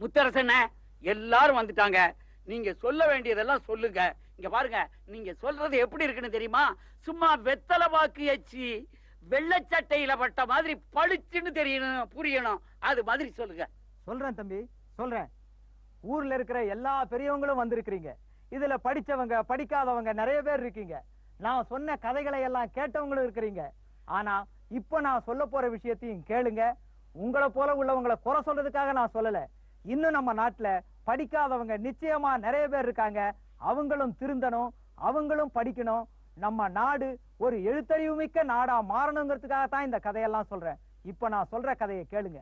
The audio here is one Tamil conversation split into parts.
முத்தரசன எல்லாரும் வந்துட்டாங்க நீங்க சொல்ல வேண்டியதெல்லாம் சொல்லுங்க இங்க பாருங்க நீங்க சொல்றது எப்படி இருக்குன்னு தெரியுமா சும்மா வெத்தலை பாக்கு எச்சி வெள்ளச்சட்டையில பட்ட மாதிரி பளிச்சுன்னு தெரியணும் புரியணும் அது மாதிரி சொல்லுங்க சொல்றேன் தம்பி சொல்றேன் ஊர்ல இருக்கிற எல்லா பெரியவங்களும் வந்திருக்கிறீங்க இதுல படிச்சவங்க படிக்காதவங்க நிறைய பேர் இருக்கீங்க நான் சொன்ன கதைகளை எல்லாம் கேட்டவங்களும் இருக்கிறீங்க ஆனா இப்ப நான் சொல்ல போற விஷயத்தையும் கேளுங்க உங்களை போல உள்ளவங்களை குறை சொல்றதுக்காக நான் சொல்லல இன்னும் நம்ம நாட்டுல படிக்காதவங்க நிச்சயமா நிறைய பேர் இருக்காங்க அவங்களும் திருந்தணும் அவங்களும் படிக்கணும் நம்ம நாடு ஒரு எழுத்தறிவு மிக்க நாடா மாறணுங்கிறதுக்காக தான் இந்த கதையெல்லாம் சொல்றேன் இப்ப நான் சொல்ற கதையை கேளுங்க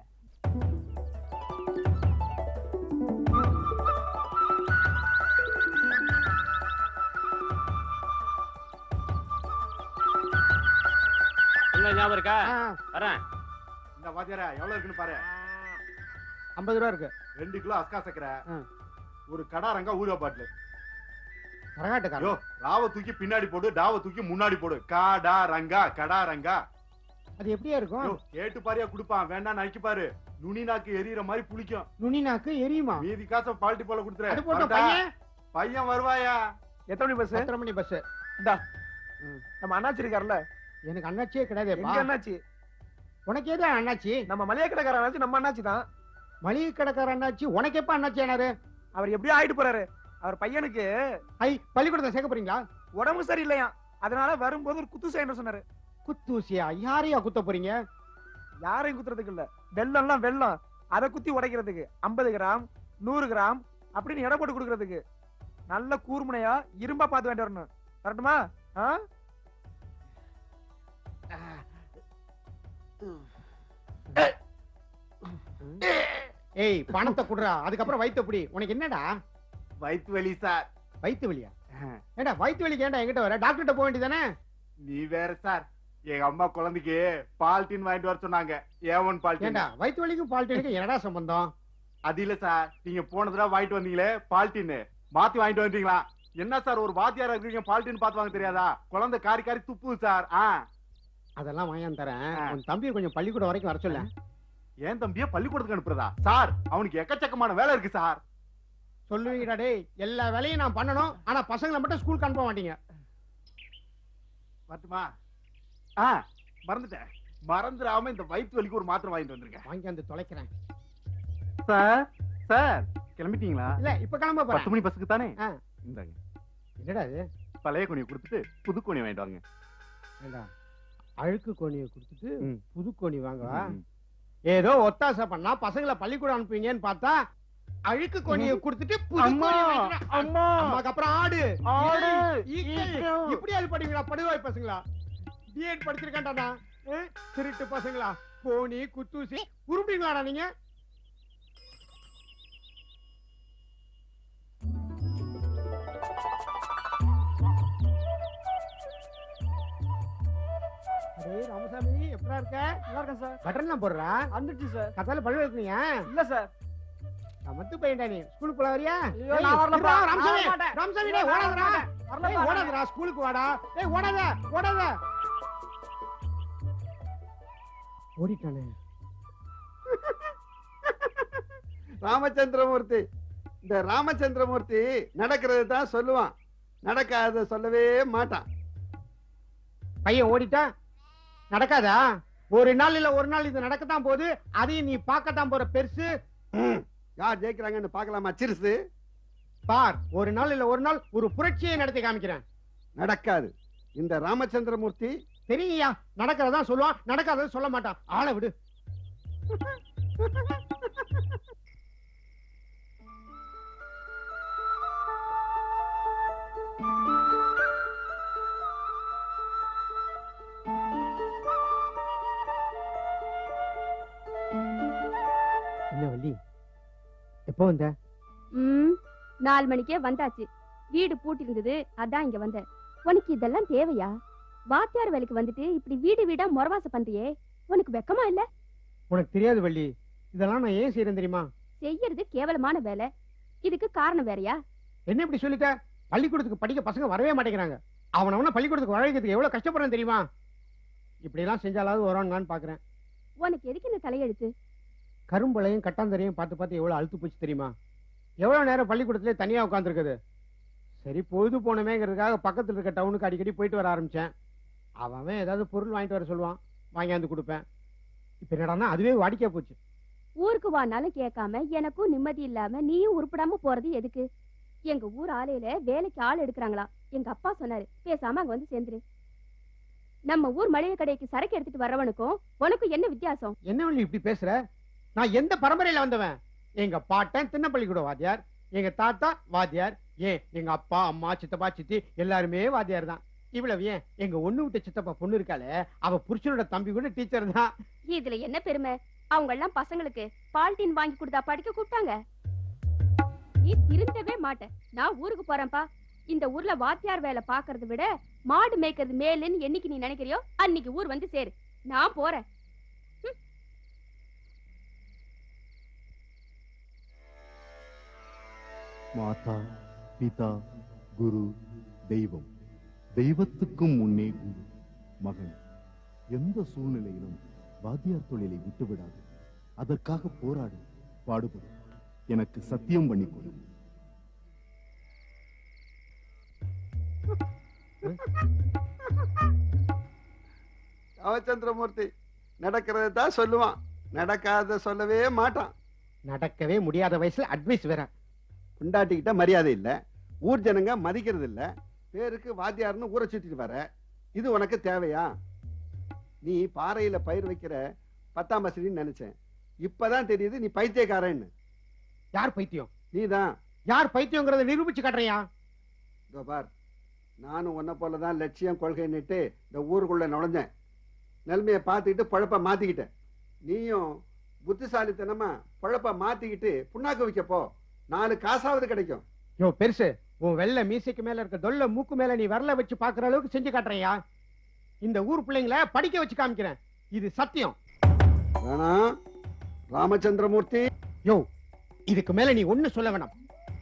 என்ன ஞாபகம் இருக்கா வரேன் இந்த வாத்தியாரா எவ்வளவு இருக்குன்னு பாரு ஐம்பது ரூபா இருக்கு ரெண்டு கிலோ அஸ்கா சக்கரை ஆ. ஒரு கடாரங்கா ஊறுகா பாட்டில் யோ கரகாட்டுக்காரன் ராவ தூக்கி பின்னாடி போடு டாவ தூக்கி முன்னாடி போடு காடா ரங்கா கடா ரங்கா அது எப்படியா யோ இருக்கும் கேட்டு பாரியா குடுப்பான் வேண்டாம் நடிக்க பாரு நுனி நாக்கு எரியற மாதிரி புளிக்கும் நுனி நாக்கு எரியுமா மீதி காசை பால்ட்டி போல அது குடுத்துரு போட்ட வரட்டா? பையன் பையன் வருவாயா எத்தனை மணி பஸ் எத்தனை மணி பஸ் நம்ம அண்ணாச்சி இருக்காருல்ல எனக்கு அண்ணாச்சியே கிடையாது எங்க அண்ணாச்சி உனக்கு ஏதா அண்ணாச்சி நம்ம மளிகை கடைக்கார அண்ணாச்சி நம்ம அண்ணாச்சி தான் மளிகை கடைக்கார அண்ணாச்சி உனக்கு எப்ப அண்ணாச்சி ஆனாரு அவர் எப்படியோ ஆயிட்டு போறாரு அவர் பையனுக்கு ஐ பள்ளிக்கூடத்தை சேர்க்க போறீங்களா உடம்பு சரியில்லையா அதனால வரும்போது ஒரு குத்து செய்யணும் சொன்னாரு குத்தூசியா யாரையா குத்த போறீங்க யாரையும் குத்துறதுக்கு இல்ல வெள்ளம்லாம் வெள்ளம் அதை குத்தி உடைக்கிறதுக்கு ஐம்பது கிராம் நூறு கிராம் அப்படின்னு எடை போட்டு கொடுக்கறதுக்கு நல்ல கூர்முனையா இரும்பா பார்த்து வேண்டி வரணும் வரட்டுமா ஆ? ஏய் பணத்தை குடுறா அதுக்கப்புறம் வயித்து எப்படி உனக்கு என்னடா வயிற்று வலி சார் வயித்து வலியா ஏண்டா வயித்து வலிக்கு ஏன்டா என்கிட்ட வர டாக்டர்கிட்ட போக வேண்டியதானே நீ வேற சார் எங்க அம்மா குழந்தைக்கு பால்டின் வாங்கிட்டு வர சொன்னாங்க ஏவன் பால்டின் ஏண்டா வயித்து வலிக்கும் பால்ட்டு என்னடா சம்பந்தம் அது இல்ல சார் நீங்க போன தடவை வாங்கிட்டு வந்தீங்களே பால்டின் மாத்தி வாங்கிட்டு வந்தீங்களா என்ன சார் ஒரு வாத்தியாரா இருக்கீங்க பால்டின் பார்த்து வாங்க தெரியாதா குழந்தை காரி காரி துப்புது சார் ஆ அதெல்லாம் வாங்கி தரேன் ஆ. உன் தம்பியை கொஞ்சம் பள்ளிக்கூடம் வரைக்கும் வர சொல்ல ஏன் தம்பிய பள்ளிக்கூடத்துக்கு அனுப்புறதா சார் அவனுக்கு எக்கச்சக்கமான வேலை இருக்கு சார் சொல்லுவீங்கடா டேய் எல்லா வேலையும் நான் பண்ணணும் ஆனா பசங்களை மட்டும் ஸ்கூலுக்கு அனுப்ப மாட்டீங்க வரட்டுமா ஆ மறந்துட்டேன் மறந்துடாம இந்த வயிற்று வலிக்கு ஒரு மாத்திரை வாங்கிட்டு வந்திருக்கேன் வாங்கி வந்து தொலைக்கிறேன் சார் சார் கிளம்பிட்டீங்களா இல்ல இப்ப கிளம்ப போறேன் பத்து மணி பஸ்ஸுக்கு தானே ஆ. இந்தாங்க என்னடா இது பழைய கோணியை கொடுத்துட்டு புது கோணி வாங்கிட்டு வாங்க ஏண்டா அழுக்கு கோணியை கொடுத்துட்டு ம். புது கோணி வாங்கவா ம். ஏதோ ஒத்தாசை பண்ணா பசங்களை பள்ளிக்கூடம் அனுப்புவீங்கன்னு பார்த்தா அழுக்கு கோணியை கொடுத்துட்டு புது அம்மா, கோணியை வாங்கிக்கிறா. அம்மா அம்மாக்கு அப்புறம் ஆடு ஆடு, ஈக்கள். ஈக்கள். இப்படி அது படிங்களா படுவாய் பசங்களா பிஎட் படிச்சிருக்காண்டா திருட்டு பசங்களா கோணி குத்தூசி உருப்பீங்களாடா நீங்க அடே ராமசாமி எப்படா இருக்க நல்லா இருக்கேன் சார் பட்டன்லாம் போடுறா வந்துருச்சு சார் கத்தால பழு வைக்கிறீங்க இல்ல சார் மத்து பையன்டா நீ ஸ்கூலுக்கு போல வரியா ஐயோ, ஏய், நான் வரலப்பா. இருடா, ராமசாமி நான் வரமாட்டேன். ராமசாமி ஐயோ, டேய் நான் ஓடாதடா வரமாட்டேன். வரலப்பா, ஏய் நான் ஓடாதடா ஸ்கூலுக்கு வாடா ஏய் ஓடாத ஓடாத ஓடிட்டானே ராமச்சந்திரமூர்த்தி இந்த ராமச்சந்திரமூர்த்தி நடக்கிறது தான் சொல்லுவான் நடக்காத சொல்லவே மாட்டான் பையன் ஓடிட்டா நடக்காதா ஒரு நாள் இல்ல ஒரு நாள் இது நடக்கத்தான் போகுது அதையும் நீ பார்க்கத்தான் போற பெருசு ம். யார் ஜெயிக்கிறாங்கன்னு பார்க்கலாமா சிறுசு பார் ஒரு நாள் இல்ல ஒரு நாள் ஒரு புரட்சியை நடத்தி காமிக்கிறேன் நடக்காது இந்த ராமச்சந்திரமூர்த்தி தெரியுயா நடக்கிறதா சொல்லுவான் நடக்காதது சொல்ல மாட்டான் ஆளை விடு என்ன வள்ளி எப்போ வந்த ம் நாலு மணிக்கே வந்தாச்சு வீடு பூட்டி இருந்தது அதான் இங்க வந்தேன் உனக்கு இதெல்லாம் தேவையா வாத்தியார் வேலைக்கு வந்துட்டு இப்படி வீடு வீடா முறவாச பண்றியே உனக்கு வெக்கமா இல்ல உனக்கு தெரியாது வள்ளி இதெல்லாம் நான் ஏன் செய்யறேன் தெரியுமா செய்யறது கேவலமான வேலை இதுக்கு காரணம் வேறயா என்ன இப்படி சொல்லிட்ட பள்ளிக்கூடத்துக்கு படிக்க பசங்க வரவே மாட்டேங்கிறாங்க அவன அவன பள்ளிக்கூடத்துக்கு வழங்கிறதுக்கு எவ்வளவு கஷ்டப்படுறேன் தெரியுமா இப்படி எல்லாம் செஞ்சாலாவது வருவாங்களான்னு பாக்குறேன் உனக்கு எதுக்கு இந்த தலையெழுத்து கரும்பளையும் கட்டாந்தரையும் பார்த்து பார்த்து எவ்வளவு அழுத்து போச்சு தெரியுமா எவ்வளவு நேரம் பள்ளிக்கூடத்திலே தனியா உட்காந்துருக்குது சரி பொழுது போனமேங்கிறதுக்காக பக்கத்துல இருக்க டவுனுக்கு அடிக்கடி போயிட்டு வர ஆரம்பிச்சேன் அவன் அவன் ஏதாவது பொருள் வாங்கிட்டு வர சொல்லுவான் வாங்கியாந்து கொடுப்பேன் இப்ப என்னடான்னா அதுவே வாடிக்கையா போச்சு ஊருக்கு வானாலும் கேட்காம எனக்கும் நிம்மதி இல்லாம நீயும் உருப்படாம போறது எதுக்கு எங்க ஊர் ஆலையில வேலைக்கு ஆள் எடுக்கிறாங்களா எங்க அப்பா சொன்னாரு பேசாம அங்க வந்து சேர்ந்துரு நம்ம ஊர் மளிகை கடைக்கு சரக்கு எடுத்துட்டு வர்றவனுக்கும் உனக்கும் என்ன வித்தியாசம் என்ன வள்ளி இப்படி பேசுற நான் எந்த பரம்பரையில வந்தவன் எங்க பாட்டன் திண்ணப்பள்ளிக்கூட வாத்தியார் எங்க தாத்தா வாத்தியார் ஏன் எங்க அப்பா அம்மா சித்தப்பா சித்தி எல்லாருமே வாத்தியார் தான் இவ்வளவு ஏன் எங்க ஒண்ணு விட்ட சித்தப்பா பொண்ணு இருக்காளே அவ புருஷனோட தம்பி கூட டீச்சர் தான் இதுல என்ன பெருமை அவங்க எல்லாம் பசங்களுக்கு பால்டீன் வாங்கி கொடுத்தா படிக்க கூப்பிட்டாங்க நீ திருந்தவே மாட்ட நான் ஊருக்கு போறேன்ப்பா இந்த ஊர்ல வாத்தியார் வேலை பாக்குறத விட மாடு மேய்க்கிறது மேலுன்னு என்னைக்கு நீ நினைக்கிறியோ அன்னைக்கு ஊர் வந்து சேரு நான் போறேன் மாதா பிதா குரு தெய்வம் தெய்வத்துக்கும் முன்னே குரு மகன் எந்த சூழ்நிலையிலும் வாத்தியார் தொழிலை விட்டுவிடாது அதற்காக போராடு பாடுபடு எனக்கு சத்தியம் பண்ணி கொடு ராமச்சந்திரமூர்த்தி நடக்கிறத தான் சொல்லுவான் நடக்காத சொல்லவே மாட்டான் நடக்கவே முடியாத வயசுல அட்வைஸ் வேற பொண்டாட்டிக்கிட்ட மரியாதை இல்ல ஊர் ஜனங்க மதிக்கிறது இல்ல பேருக்கு வாத்தியார்னு ஊரை சுத்திட்டு வர இது உனக்கு தேவையா நீ பாறையில பயிர் வைக்கிற பத்தாம் வசதின்னு நினைச்சேன் இப்பதான் தெரியுது நீ பைத்தியக்காரன்னு யார் பைத்தியம் நீதான் யார் பைத்தியங்கிறத நிரூபிச்சு காட்டுறியா இதோ பார் நானும் உன்னை போல தான் லட்சியம் கொள்கைன்னுட்டு இந்த ஊருக்குள்ள நுழைஞ்சேன் நிலைமையை பார்த்துக்கிட்டு பழப்ப மாத்திக்கிட்டேன் நீயும் புத்திசாலித்தனமா பழப்ப மாத்திக்கிட்டு புண்ணாக்கு வைக்க போ நாலு காசாவது கிடைக்கும் யோ பெருசு உன் வெள்ளை மீசைக்கு மேல இருக்க தொல்ல மூக்கு மேல நீ வரல வச்சு பாக்குற அளவுக்கு செஞ்சு காட்டுறியா இந்த ஊர் பிள்ளைங்கள படிக்க வச்சு காமிக்கிறேன் இது சத்தியம் வேணாம் ராமச்சந்திரமூர்த்தி யோ இதுக்கு மேல நீ ஒண்ணு சொல்ல வேணாம்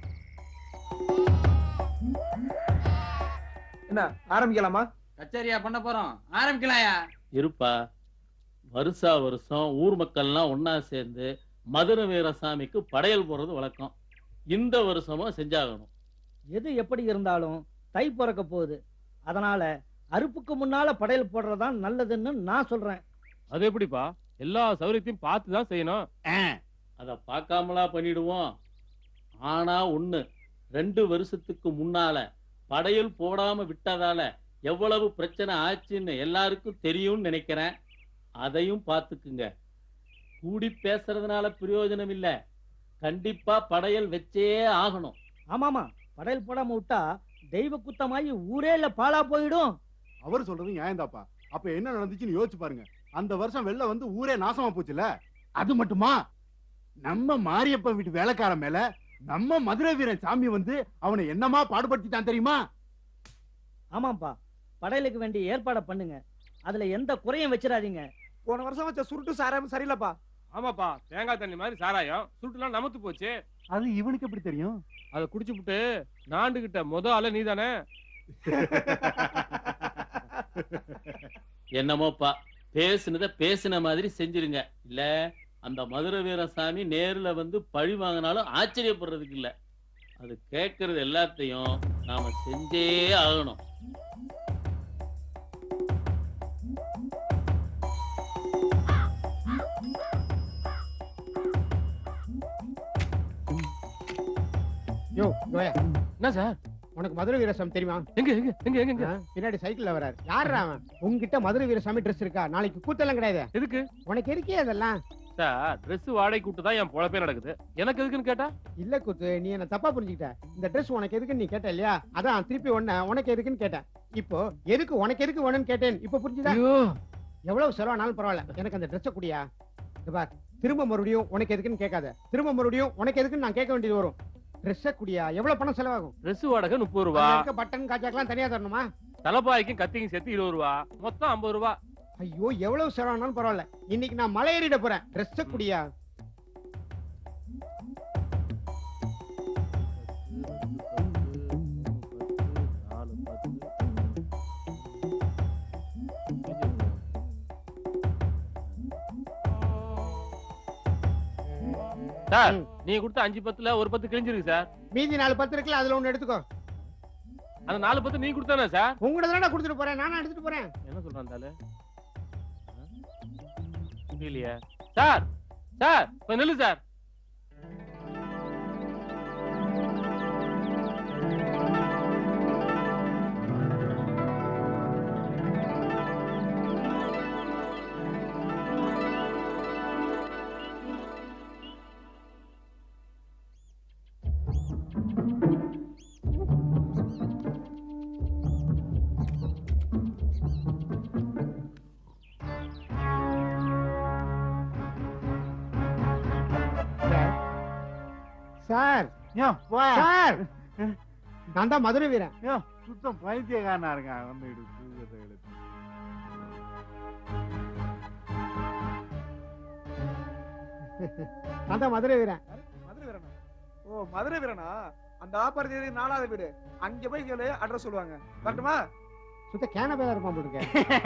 என்ன ஆரம்பிக்கலாமா கச்சேரியா பண்ண போறோம் ஆரம்பிக்கலாயா இருப்பா வருஷா வருஷம் ஊர் மக்கள்லாம் ஒண்ணா சேர்ந்து மதுரை வீரசாமிக்கு படையல் போடுறது வழக்கம் இந்த வருஷமும் செஞ்சாகணும் எது எப்படி இருந்தாலும் தை பிறக்க போகுது அதனால அறுப்புக்கு முன்னால படையல் போடுறதுதான் நல்லதுன்னு நான் சொல்றேன் அது எப்படிப்பா எல்லா சௌகரியத்தையும் பார்த்து தான் செய்யணும் அத பார்க்காமலா பண்ணிடுவோம் ஆனா ஒண்ணு ரெண்டு வருஷத்துக்கு முன்னால படையல் போடாம விட்டதால எவ்வளவு பிரச்சனை ஆச்சுன்னு எல்லாருக்கும் தெரியும்னு நினைக்கிறேன் அதையும் பார்த்துக்குங்க கூடி பேசுறதுனால பிரயோஜனம் இல்ல கண்டிப்பா படையல் வச்சே ஆகணும் ஆமாமா படையல் போடாம விட்டா தெய்வ குத்தமாயி ஊரே இல்ல பாலா போயிடும் அவர் சொல்றது நியாயம்தாப்பா அப்ப என்ன நடந்துச்சுன்னு யோசிச்சு பாருங்க அந்த வருஷம் வெள்ளம் வந்து ஊரே நாசமா போச்சுல அது மட்டுமா நம்ம மாரியப்பன் வீட்டு வேலைக்காரன் மேல நம்ம மதுரை வீரன் சாமி வந்து அவனை என்னமா பாடுபடுத்திட்டான் தெரியுமா ஆமாப்பா படையலுக்கு வேண்டிய ஏற்பாடை பண்ணுங்க அதுல எந்த குறையும் வச்சிடாதீங்க போன வருஷம் வச்ச சுருட்டு சாராயம் சரியில்லப்பா ஆமாப்பா தேங்காய் தண்ணி மாதிரி சாராயம் சுருட்டுலாம் நமத்து போச்சு அது இவனுக்கு எப்படி தெரியும் அதை குடிச்சுப்புட்டு நாண்டு கிட்ட முத ஆளு நீதானே என்னமோப்பா பேசுனத பேசின மாதிரி செஞ்சிருங்க இல்ல அந்த மதுரை வீரசாமி நேர்ல வந்து பழி வாங்கினாலும் ஆச்சரியப்படுறதுக்கு இல்ல அது கேட்கறது எல்லாத்தையும் நாம செஞ்சே ஆகணும் யோ கோயா என்ன சார் உனக்கு மதுரை வீரசாமி தெரியுமா எங்க எங்க எங்க எங்க எங்க ஆ, பின்னாடி சைக்கிள்ல வராரு யாருடா அவன் உங்ககிட்ட மதுரை வீரசாமி ட்ரெஸ் இருக்கா நாளைக்கு கூத்தெல்லாம் கிடையாது எதுக்கு உனக்கு இருக்கே அதெல்லாம் சார் Dress வாடகை கூட்டு தான் என் பொழப்பே நடக்குது எனக்கு எதுக்குன்னு கேட்டா இல்ல கூத்து நீ என்ன தப்பா புரிஞ்சுக்கிட்ட இந்த ட்ரெஸ் உனக்கு எதுக்குன்னு நீ கேட்ட இல்லையா அதான் திருப்பி ஒண்ண உனக்கு எதுக்குன்னு கேட்டேன் இப்போ எதுக்கு உனக்கு எதுக்கு வேணும்னு கேட்டேன் இப்போ புரிஞ்சுதா ஐயோ எவ்வளவு செலவானாலும் பரவாயில்ல எனக்கு அந்த ட்ரெஸ்ஸை குடியா இங்க பார் திரும்ப மறுபடியும் உனக்கு எதுக்குன்னு கேட்காத திரும்ப மறுபடியும் உனக்கு எதுக்குன்னு நான் கேட்க வேண்டியது வரும் ட்ரெஸ்ஸை குடியா எவ்வளவு பணம் செலவாகும் Dress வாடகை முப்பது ரூபா அதுல இருக்க பட்டன் காஜாக்கெல்லாம் தனியா தரணுமா தலைப்பாய்க்கும் கத்திக்கும் சேர்த்து இருபது ரூபா மொத்தம் ஐம்பது ரூபா ஐயோ எவ்வளவு செலவானாலும் பரவாயில்ல இன்னைக்கு நான் மலை ஏறிட போறேன் ட்ரெஸ்ஸை குடியா சார் ம். நீங்க கொடுத்த அஞ்சு பத்துல ஒரு பத்து கிழிஞ்சிருக்கு சார் மீதி நாலு பத்து இருக்குல்ல அதுல ஒண்ணு எடுத்துக்கோ அந்த நாலு பத்து நீங்க கொடுத்தானே சார் உங்கள்ட்ட தானே கொடுத்துட்டு போறேன் நானும் எடுத்துட்டு போறேன் என்ன சொல்றான் தாலு புரியலையே சார் சார் கொஞ்சம் நில்லு சார் சார் யோ, போயா. சார் நான் தான் மதுரை வீரன் யோ, சுத்தம் பைத்தியக்காரனா இருக்கான் வந்து இடு, தூக்கத்தை எடுத்து. நான் தான் மதுரை வீரன் மதுரை வீரனா ஓ மதுரை வீரனா அந்த ஆப்பர் தேதி நாலாவது வீடு அங்க போய் கேளு அட்ரஸ் சொல்லுவாங்க வரட்டுமா சுத்த கேன பேரா இருப்பான் போட்டுருக்கேன்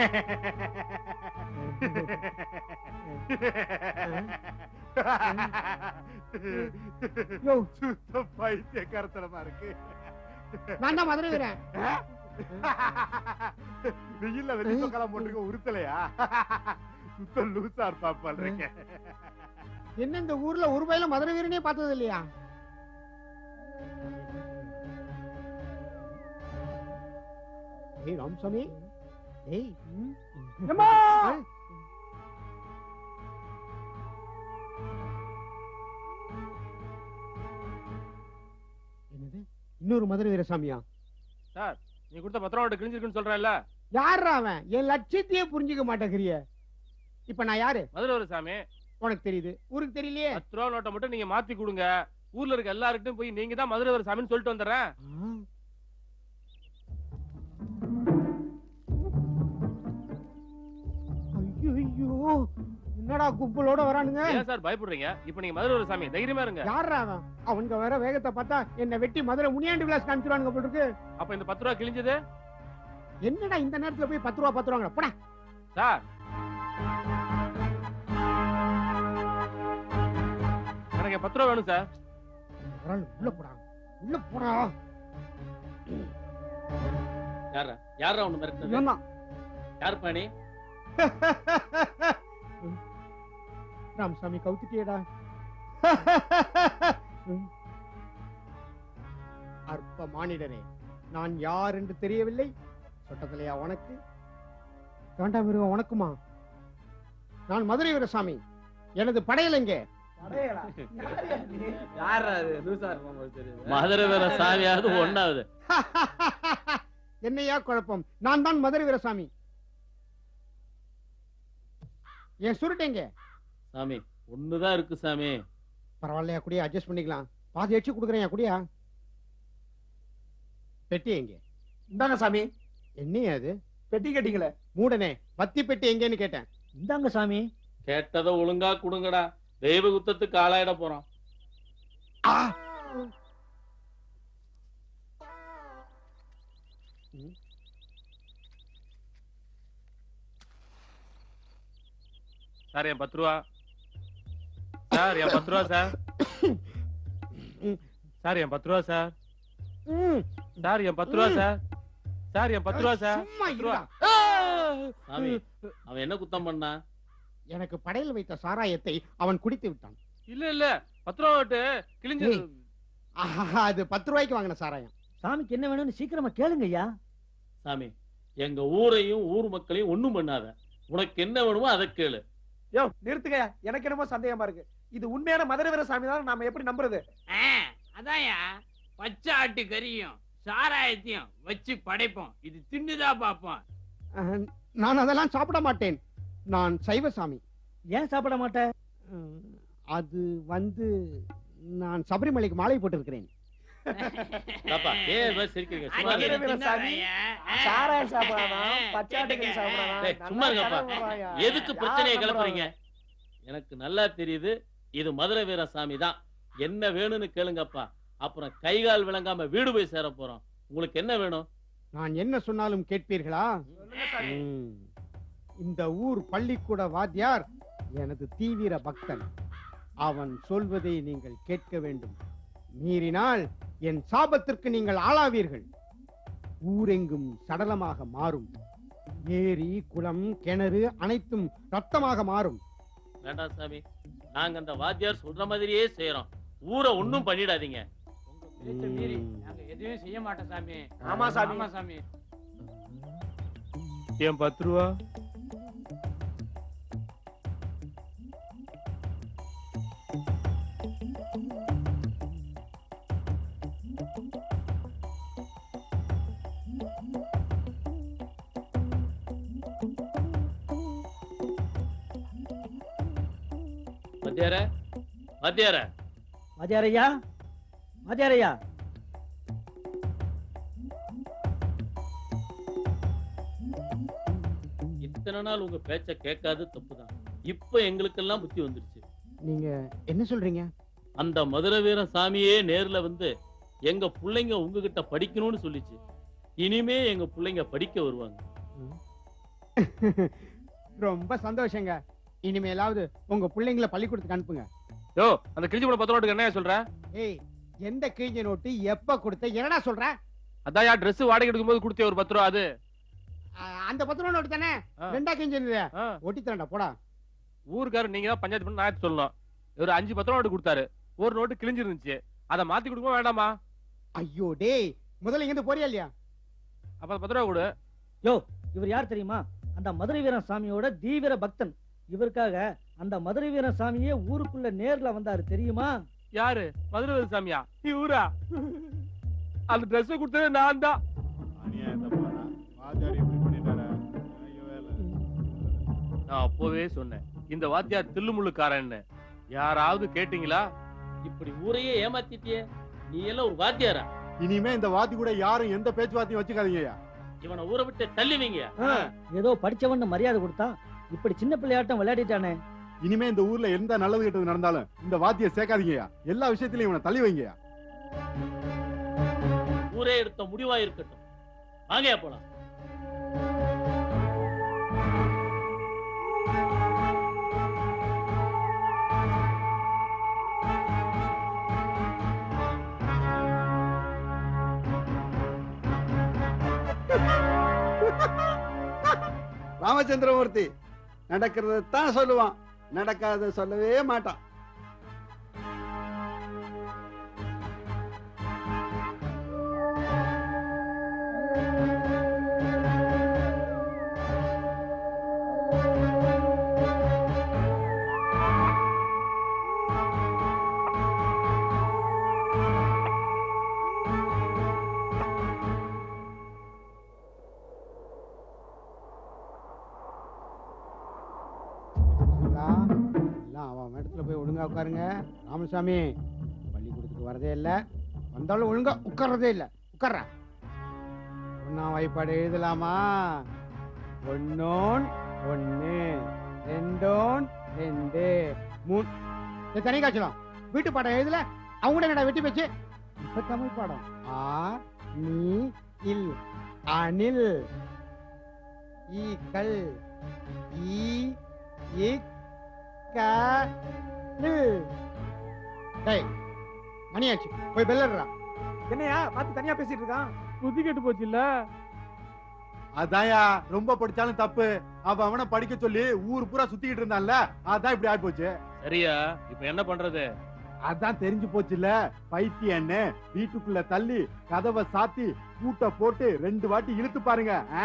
யோ சுத்தம் பைத்தியக்காரத்தனமா இருக்கு நான் தான் மதுரை வீரன் வெயில்ல வெள்ளி சொக்கலாம் போட்டுருக்க உறுத்தலையா சுத்தம் லூசா இருப்பாப்பால் இருக்கேன் என்ன இந்த ஊர்ல ஒரு பயில மதுரை வீரனே பார்த்தது இல்லையா ஏய் ராமசாமி ஏய் எம்மா! என்னது இன்னொரு மதுரை வீரசாமியா சார் நீ கொடுத்த பத்து ரூபா கிழிஞ்சிருக்குன்னு சொல்றேன்ல யாரா அவன் என் லட்சியத்தையே புரிஞ்சுக்க மாட்டேங்கிறிய இப்ப நான் யாரு மதுரை ஒரு சாமி உனக்கு தெரியுது ஊருக்கு தெரியலையே பத்து ரூபா நோட்டை மட்டும் நீங்க மாத்தி கொடுங்க ஊர்ல இருக்க எல்லாருக்கிட்டும் போய் நீங்க தான் மதுரை ஒரு சாமின்னு சொல்லிட்டு வந்துடுறேன் ஐயோ என்னடா கும்பலோட வரானுங்க ஏன் சார் பயப்படுறீங்க இப்ப நீங்க மதுரை ஒரு சாமி தைரியமா இருங்க யாரா அவன் அவங்க வேற வேகத்தை பார்த்தா என்ன வெட்டி மதுரை முனியாண்டி விலாஸ் காமிச்சிருவானுங்க போல இருக்கு அப்ப இந்த பத்து ரூபா கிழிஞ்சது என்னடா இந்த நேரத்துல போய் பத்து ரூபா பத்து ரூபாங்க போடா சார் எனக்கு என் பத்து ரூபா வேணும் சார் ஒரு ஆள் உள்ள போடா உள்ள போடா யாரா யாரா ஒண்ணு மிரட்டினது இவன்தான். யார் பாணி ராமசாமி கவுத்துட்டியடா அற்ப மானிடரே நான் யார் என்று தெரியவில்லை சொட்டத்திலையா உனக்கு வேண்டாம் மிருகம் உனக்குமா நான் மதுரை வீரசாமி எனது படையல் எங்கே அடையலா மதுரை வேற சாமியாவது ஒண்ணாவது என்னையா குழப்பம் நான் தான் மதுரை வீரசாமி என் சுருட்டேங்க சாமி ஒண்ணுதான் இருக்கு சாமி பரவாயில்லையா குடியா அட்ஜஸ்ட் பண்ணிக்கலாம் பாதி அடிச்சு கொடுக்குறேன் குடியா பெட்டி எங்க இந்தாங்க சாமி என்னையா அது பெட்டி கட்டிங்களே மூடனே பத்தி பெட்டி எங்கன்னு கேட்டேன் இந்தாங்க சாமி கேட்டதை ஒழுங்கா கொடுங்கடா தெய்வ குத்தத்துக்கு ஆளாயிட போறோம் சார் என் பத்து ரூபா சார் என் பத்து ரூபா சார் சார் என் பத்து ரூபா சார் ம், சார் என் பத்து ரூபா சார் சார் என் பத்து ரூபா சார் சும்மா பத்து ரூபா. இருடா. சாமி அவன் என்ன குத்தம் பண்ணா எனக்கு படையில் வைத்த சாராயத்தை அவன் குடித்து விட்டான் இல்ல இல்ல பத்து ரூபா விட்டு கிழிஞ்சு ஏய். ஆஹா, அது பத்து ரூபாய்க்கு வாங்கின சாராயம் சாமிக்கு என்ன வேணும்னு சீக்கிரமா கேளுங்க ஐயா சாமி எங்க ஊரையும் ஊர் மக்களையும் ஒண்ணும் பண்ணாத உனக்கு என்ன வேணுமோ அதை கேளு யோ நிறுத்துங்கய்யா எனக்கு என்னமோ சந்தேகமா இருக்கு இது உண்மையான மதுரை வீர சாமி தான் நாம எப்படி நம்புறது அதான்யா பச்சை ஆட்டு கறியும் சாராயத்தையும் வச்சு படைப்போம் இது தின்னுதான் பாப்போம் அஹ், நான் அதெல்லாம் சாப்பிட மாட்டேன் நான் சைவசாமி ஏன் சாப்பிட மாட்டேன் ம், அது வந்து நான் சபரிமலைக்கு மாலை போட்டிருக்கிறேன் பாப்பா ஏன் இது மாதிரி சிரிக்கிறீங்க சும்மா மதுரை இருங்க. வீர சாமி சாராயம் சாப்பிடாதான் பச்சை ஆட்டு கறி டேய், சும்மா இருங்கப்பா. சாப்பிடாதான் எதுக்கு பிரச்சனையை கிளப்புறீங்க எனக்கு நல்லா தெரியுது இது மதுரை வீர சாமி தான் என்ன வேணும்னு கேளுங்கப்பா அப்புறம் கை கால் விளங்காம வீடு போய் சேர போறோம் உங்களுக்கு என்ன வேணும் நான் என்ன சொன்னாலும் கேட்பீர்களா ம். இந்த ஊர் பள்ளிக்கூட வாத்தியார் எனது தீவிர பக்தன் அவன் சொல்வதை நீங்கள் கேட்க வேண்டும் மீறினால் என் சாபத்திற்கு நீங்கள் ஆளாவீர்கள் ஊரெங்கும் சடலமாக மாறும் ஏரி குளம் கிணறு அனைத்தும் ரத்தமாக மாறும் வேண்டாம் சாமி நாங்க அந்த வாத்தியார் சொல்ற மாதிரியே செய்யறோம் ஊரை ஒண்ணும் பண்ணிடாதீங்க பேச்ச மீறி நாங்க எதுவும் செய்ய மாட்டோம் சாமி ஆமா சாமி. ஆமா சாமி என் பத்து ரூபா வாத்தியார வாத்தியார மதியாரையா மதியாரையா இத்தனை நாள் உங்க பேச்ச கேட்காது தப்புதான் இப்ப எங்களுக்கெல்லாம் புத்தி வந்துருச்சு நீங்க என்ன சொல்றீங்க அந்த மதுரை வீரன் சாமியே நேர்ல வந்து எங்க பிள்ளைங்க உங்ககிட்ட படிக்கணும்னு சொல்லிச்சு இனிமே எங்க பிள்ளைங்க படிக்க வருவாங்க ரொம்ப சந்தோஷங்க இனிமேலாவது உங்க பிள்ளைங்களை பள்ளிக்கூடத்துக்கு அனுப்புங்க யோ அந்த கிழிஞ்சு போன பத்து ரூபாய்க்கு என்ன சொல்ற ஏய் எந்த கிழிஞ்ச நோட்டு எப்ப கொடுத்த என்னடா சொல்ற அதான் யா Dress வாடகை எடுக்கும்போது கொடுத்தே ஒரு பத்து ரூபா அது அஹ், அந்த பத்து ரூபா நோட்டு தானே ஆ. ரெண்டா கிழிஞ்சு இருந்தது ஆ. ஒட்டி தரேன்டா போடா ஊருக்காரர் நீங்க தான் பஞ்சாயத்து பண்ணி நான் சொல்லணும் ஒரு அஞ்சு பத்து ரூபா நோட்டு கொடுத்தாரு ஒரு நோட்டு கிழிஞ்சிருந்துச்சு அதை மாத்தி கொடுக்குமா வேண்டாமா ஐயோ டேய் முதல்ல இங்க இருந்து போறியா இல்லையா அப்ப அந்த பத்து ரூபா கொடு இவர் யார் தெரியுமா அந்த மதுரை வீரன் சாமியோட தீவிர பக்தன் இவருக்காக அந்த மதுரை வீரன் சாமியே ஊருக்குள்ள நேர்ல வந்தாரு தெரியுமா யாரு மதுரை வீரன் சாமியா இவரா அந்த Dress கொடுத்தது நான் தான் நான் அப்போவே சொன்னேன் இந்த வாத்தியார் தில்லுமுள்ளுக்காரன்னு யாராவது கேட்டீங்களா இப்படி ஊரையே ஏமாத்திட்டியே நீ எல்லாம் ஒரு வாத்தியாரா இனிமே இந்த வாத்தி கூட யாரும் எந்த பேச்சுவார்த்தையும் வச்சுக்காதீங்கய்யா இவனை ஊரை விட்டு தள்ளி வைங்க ஏதோ படிச்சவன்னு மரியாதை கொடுத்தா இப்படி சின்ன பிள்ளையாட்டம் விளையாடிட்டானே இனிமே இந்த ஊர்ல எந்த நல்லது கெட்டது நடந்தாலும் இந்த வாத்தியை சேர்க்காதீங்கய்யா எல்லா விஷயத்திலயும் இவனை தள்ளி வைங்கய்யா ஊரே எடுத்த முடிவா இருக்கட்டும் வாங்கயா போலாம் ராமச்சந்திரமூர்த்தி நடக்கிறத தான் சொல்லுவான் நடக்காத சொல்லவே மாட்டான் சுதா, எல்லாம் அவன் அவன் இடத்துல போய் ஒழுங்கா உட்காருங்க ராமசாமி பள்ளிக்கூடத்துக்கு வரதே இல்ல வந்தாலும் ஒழுங்கா உட்கார்றதே இல்ல உட்கார்ற ஒன்னாம் வாய்ப்பாடு எழுதலாமா ஒன்னோன் ஒன்னு ரெண்டோன் ரெண்டு மூணு இது தனி காய்ச்சலாம் வீட்டு பாடம் எழுதல அவங்க கூட என்னடா வெட்டி பேச்சு இப்ப தமிழ் பாடம் ஆ நீ இல் அனில் ஈக்கள் ஈ இக் க நில் டேய் மணியாச்சு போய் பெல்லடுறா என்னையா பார்த்து தனியா பேசிட்டு இருக்கான் புத்தி கெட்டு போச்சு இல்ல அதான்யா ரொம்ப படிச்சாலும் தப்பு அவ அவனை படிக்க சொல்லி ஊர் பூரா சுத்திக்கிட்டு இருந்தான்ல அதான் இப்படி ஆகி போச்சு சரியா இப்ப என்ன பண்றது அதான் தெரிஞ்சு போச்சுல பைத்தியன்னு வீட்டுக்குள்ள தள்ளி கதவை சாத்தி பூட்டை போட்டு ரெண்டு வாட்டி இழுத்து பாருங்க ஆ.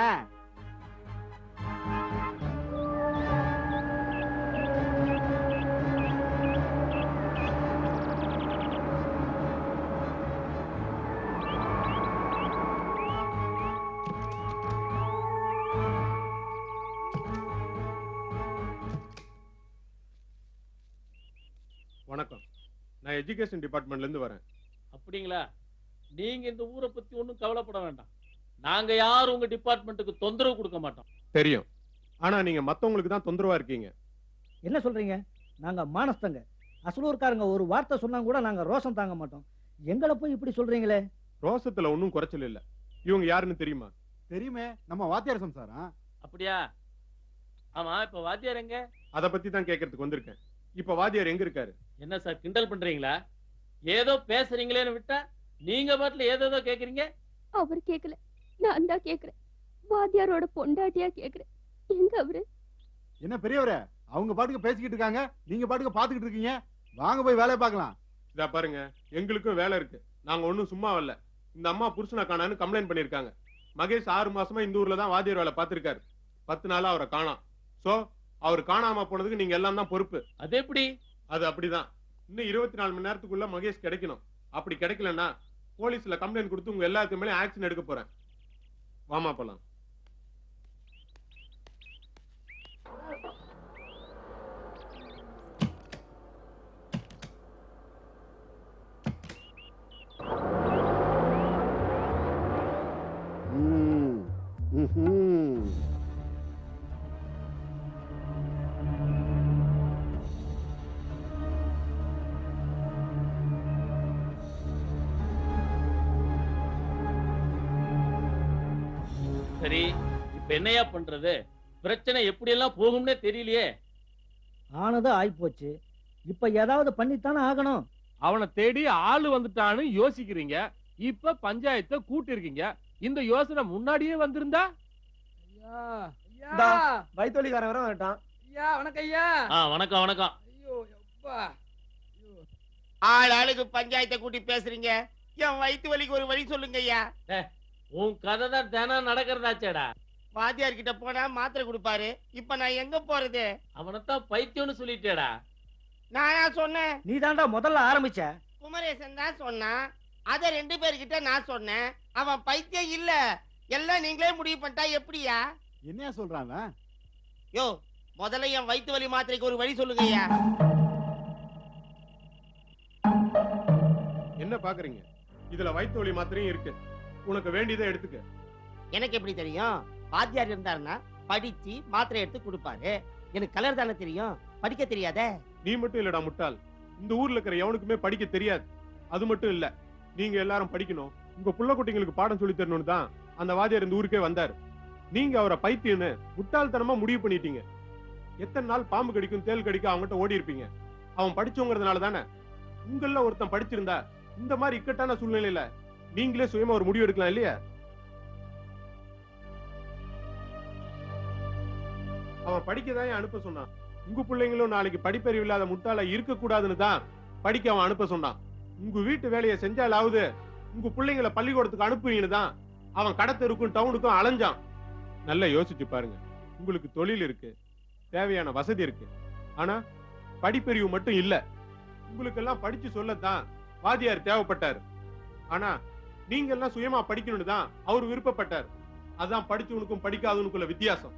வணக்கம் நான் எஜுகேஷன் டிபார்ட்மெண்ட்ல இருந்து வரேன் அப்படிங்களா நீங்க இந்த ஊரை பத்தி ஒண்ணும் கவலைப்பட வேண்டாம் நாங்க யாரும் உங்க டிபார்ட்மெண்ட்டுக்கு தொந்தரவு கொடுக்க மாட்டோம் தெரியும் ஆனா நீங்க மத்தவங்களுக்கு தான் தொந்தரவா இருக்கீங்க என்ன சொல்றீங்க நாங்க மானஸ்தங்க அசலூர்காரங்க ஒரு வார்த்தை சொன்னா கூட நாங்க ரோசம் தாங்க மாட்டோம் எங்களை போய் இப்படி சொல்றீங்களே ரோசத்துல ஒன்றும் குறைச்சல் இல்ல இவங்க யாருன்னு தெரியுமா தெரியுமே நம்ம வாத்தியார் சம்சாரம் அப்படியா ஆமா இப்ப வாத்தியார் எங்க அத பத்தி தான் கேட்கறதுக்கு வந்திருக்கேன் இப்ப வாத்தியார் எங்க இருக்காரு என்ன சார் கிண்டல் பண்றீங்களா ஏதோ பேசுறீங்களேன்னு விட்டா நீங்க பாட்டுல ஏதேதோ கேக்குறீங்க அவர் கேக்கல நான் தான் கேக்குறேன் வாத்தியாரோட பொண்டாட்டியா கேக்குறேன் எங்க அவரு என்ன பெரியவரே அவங்க பாட்டுக்கு பேசிக்கிட்டு இருக்காங்க நீங்க பாட்டுக்கு பாத்துக்கிட்டு இருக்கீங்க வாங்க போய் வேலையை பார்க்கலாம் இதா பாருங்க எங்களுக்கும் வேலை இருக்கு நாங்க ஒண்ணும் சும்மா வரல இந்த அம்மா புருஷனை காணான்னு கம்ப்ளைண்ட் பண்ணிருக்காங்க மகேஷ் ஆறு மாசமா இந்த ஊர்ல தான் வாத்தியார் வேலை பார்த்திருக்காரு பத்து நாளா அவரை காணோம் சோ அவர் காணாம போனதுக்கு நீங்க எல்லாம் தான் பொறுப்பு அது எப்படி அது அப்படிதான் இன்னும் இருபத்தி நாலு மணி நேரத்துக்குள்ள மகேஷ் கிடைக்கணும் அப்படி கிடைக்கலன்னா போலீஸ்ல கம்ப்ளைண்ட் கொடுத்து உங்க எல்லாத்துக்கு மேலே ஆக்ஷன் எடுக்க போறேன் வாமா போலாம் ம், ம்ஹும். சரி இப்ப என்னையா பண்றது பிரச்சனை எப்படி எல்லாம் போகும்னே தெரியலையே ஆனது ஆயிப்போச்சு இப்ப ஏதாவது பண்ணித்தானே ஆகணும் அவனை தேடி ஆளு வந்துட்டான்னு யோசிக்கிறீங்க இப்ப பஞ்சாயத்தை கூட்டிருக்கீங்க இந்த யோசனை முன்னாடியே வந்திருந்தா இந்தா, வயித்தொலிக்காரன் வர வந்துட்டான் ஐயா வணக்கம் ஐயா ஆ வணக்கம் வணக்கம் ஐயோ எப்பா ஆள் ஆளுக்கு பஞ்சாயத்தை கூட்டி பேசுறீங்க என் வயித்து வலிக்கு ஒரு வழி சொல்லுங்க ஐயா உன் கதை தான் தினம் நடக்கிறதாச்சேடா வாத்தியார் கிட்ட போனா மாத்திரை கொடுப்பாரு இப்ப நான் எங்க போறது அவனைத்தான் பைத்தியம்னு சொல்லிட்டேடா நானா சொன்னேன் நீ தாண்டா முதல்ல ஆரம்பிச்ச குமரேசன் தான் சொன்னான் அத ரெண்டு பேர்கிட்ட நான் சொன்னேன் அவன் பைத்தியம் இல்ல எல்லாம் நீங்களே முடிவு பண்ணிட்டா எப்படியா என்னையா சொல்றாங்க யோ முதல்ல என் வயித்து வலி மாத்திரைக்கு ஒரு வழி சொல்லுங்க ஐயா என்ன பாக்குறீங்க இதுல வயிற்று வலி மாத்திரையும் இருக்கு உனக்கு வேண்டியதை எடுத்துக்க எனக்கு எப்படி தெரியும் வாத்தியார் இருந்தாருன்னா படிச்சு மாத்திரை எடுத்து கொடுப்பாரு எனக்கு கலர் தானே தெரியும் படிக்க தெரியாதே நீ மட்டும் இல்லடா முட்டாள் இந்த ஊர்ல இருக்கிற எவனுக்குமே படிக்க தெரியாது அது மட்டும் இல்ல நீங்க எல்லாரும் படிக்கணும் உங்க புள்ள குட்டிங்களுக்கு பாடம் சொல்லி தரணும்னு தான் அந்த வாத்தியார் இந்த ஊருக்கே வந்தாரு நீங்க அவரை பைத்தியம்னு முட்டாள்தனமா முடிவு பண்ணிட்டீங்க எத்தனை நாள் பாம்பு கடிக்கும் தேல் கடிக்கும் அவங்ககிட்ட ஓடி இருப்பீங்க அவன் படிச்சவங்கிறதுனால தானே உங்கள ஒருத்தன் படிச்சிருந்தா இந்த மாதிரி இக்கட்டான சூழ்நிலையில நீங்களே சுயமா ஒரு முடிவு எடுக்கலாம் இல்லையா அவன் படிக்கதான் ஏன் அனுப்ப சொன்னான் உங்க பிள்ளைங்களும் நாளைக்கு படிப்பறிவு இல்லாத முட்டாள இருக்க கூடாதுன்னு தான் படிக்க அவன் அனுப்ப சொன்னான் உங்க வீட்டு வேலையை செஞ்சாலாவது உங்க பிள்ளைங்களை பள்ளிக்கூடத்துக்கு அனுப்புவீங்கன்னு தான் அவன் கடத்தெருக்கும் டவுனுக்கும் அலைஞ்சான் நல்லா யோசிச்சு பாருங்க உங்களுக்கு தொழில் இருக்கு தேவையான வசதி இருக்கு ஆனா படிப்பறிவு மட்டும் இல்ல உங்களுக்கு எல்லாம் படிச்சு சொல்லத்தான் வாதியார் தேவைப்பட்டாரு ஆனா நீங்க எல்லாம் சுயமா படிக்கணும்னு தான் அவர் விருப்பப்பட்டார் அதான் படிச்சவனுக்கும் படிக்காதவனுக்குள்ள வித்தியாசம்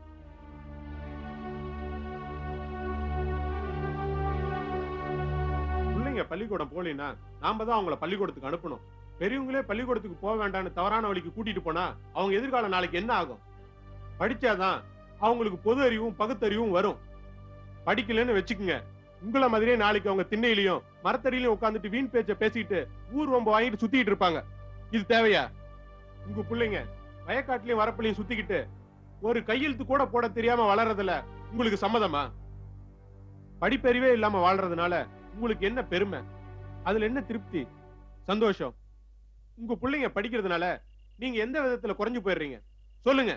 பிள்ளைங்க பள்ளிக்கூடம் போலினா நாம தான் அவங்கள பள்ளிக்கூடத்துக்கு அனுப்பணும் பெரியவங்களே பள்ளிக்கூடத்துக்கு போக வேண்டாம்னு தவறான வழிக்கு கூட்டிட்டு போனா அவங்க எதிர்காலம் நாளைக்கு என்ன ஆகும் படிச்சாதான் அவங்களுக்கு பொது அறிவும் பகுத்தறிவும் வரும் படிக்கலன்னு வச்சுக்குங்க உங்கள மாதிரியே நாளைக்கு அவங்க திண்ணையிலையும் மரத்தடியிலையும் உட்காந்துட்டு வீண் பேச்ச பேசிக்கிட்டு ஊர் ரொம்ப வாங்கிட்டு சுத்திட்டு இருப்பாங்க இது தேவையா உங்க பிள்ளைங்க வயக்காட்டுலயும் வரப்புலையும் சுத்திக்கிட்டு ஒரு கையெழுத்து கூட போட தெரியாம வளர்றதுல உங்களுக்கு சம்மதமா படிப்பறிவே இல்லாம வாழ்றதுனால உங்களுக்கு என்ன பெருமை அதுல என்ன திருப்தி சந்தோஷம் உங்க பிள்ளைங்க படிக்கிறதுனால நீங்க எந்த விதத்துல குறைஞ்சு போயிடுறீங்க சொல்லுங்க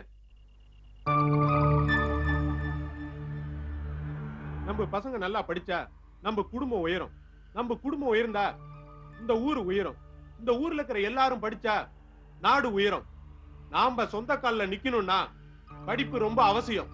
நம்ம பசங்க நல்லா படிச்சா நம்ம குடும்பம் உயரும் நம்ம குடும்பம் உயர்ந்தா இந்த ஊர் உயரும் இந்த ஊர்ல இருக்கிற எல்லாரும் படிச்சா நாடு உயரும் நாம சொந்த கால்ல நிக்கணும்னா படிப்பு ரொம்ப அவசியம்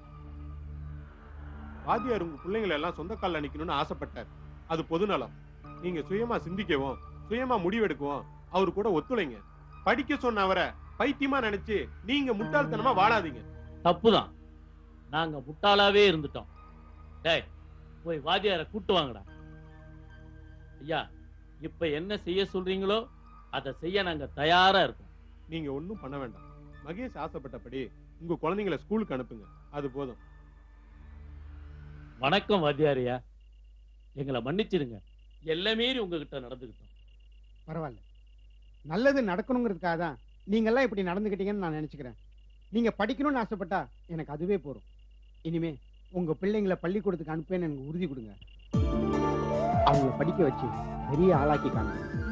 வாத்தியார் உங்க பிள்ளைங்களை எல்லாம் சொந்த கால்ல நிக்கணும்னு ஆசைப்பட்டார் அது பொதுநலம் நீங்க சுயமா சிந்திக்கவும் சுயமா முடிவெடுக்கவும் அவரு கூட ஒத்துழைங்க படிக்க சொன்ன அவரை பைத்தியமா நினைச்சு நீங்க முட்டாள்தனமா வாழாதீங்க தப்புதான் நாங்க முட்டாளாவே இருந்துட்டோம் டேய் போய் வாத்தியார கூட்டு வாங்கடா ஐயா இப்ப என்ன செய்ய சொல்றீங்களோ அதை செய்ய நாங்க தயாரா இருக்கோம் நீங்க ஒண்ணும் பண்ண வேண்டாம் மகேஷ் ஆசைப்பட்டபடி உங்க குழந்தைங்களை ஸ்கூலுக்கு அனுப்புங்க அது போதும் வணக்கம் வாத்தியாரையா எங்களை மன்னிச்சிடுங்க எல்லை மீறி உங்ககிட்ட நடந்துக்கிட்டோம் பரவாயில்ல நல்லது நடக்கணுங்கிறதுக்காக தான் நீங்கெல்லாம் இப்படி நடந்துக்கிட்டீங்கன்னு நான் நினைச்சுக்கிறேன் நீங்க படிக்கணும்னு ஆசைப்பட்டா எனக்கு அதுவே போதும் இனிமே உங்க பிள்ளைங்களை பள்ளிக்கூடத்துக்கு அனுப்பேன்னு எனக்கு உறுதி கொடுங்க அவங்கள படிக்க வச்சு பெரிய ஆளாக்கி காணுங்க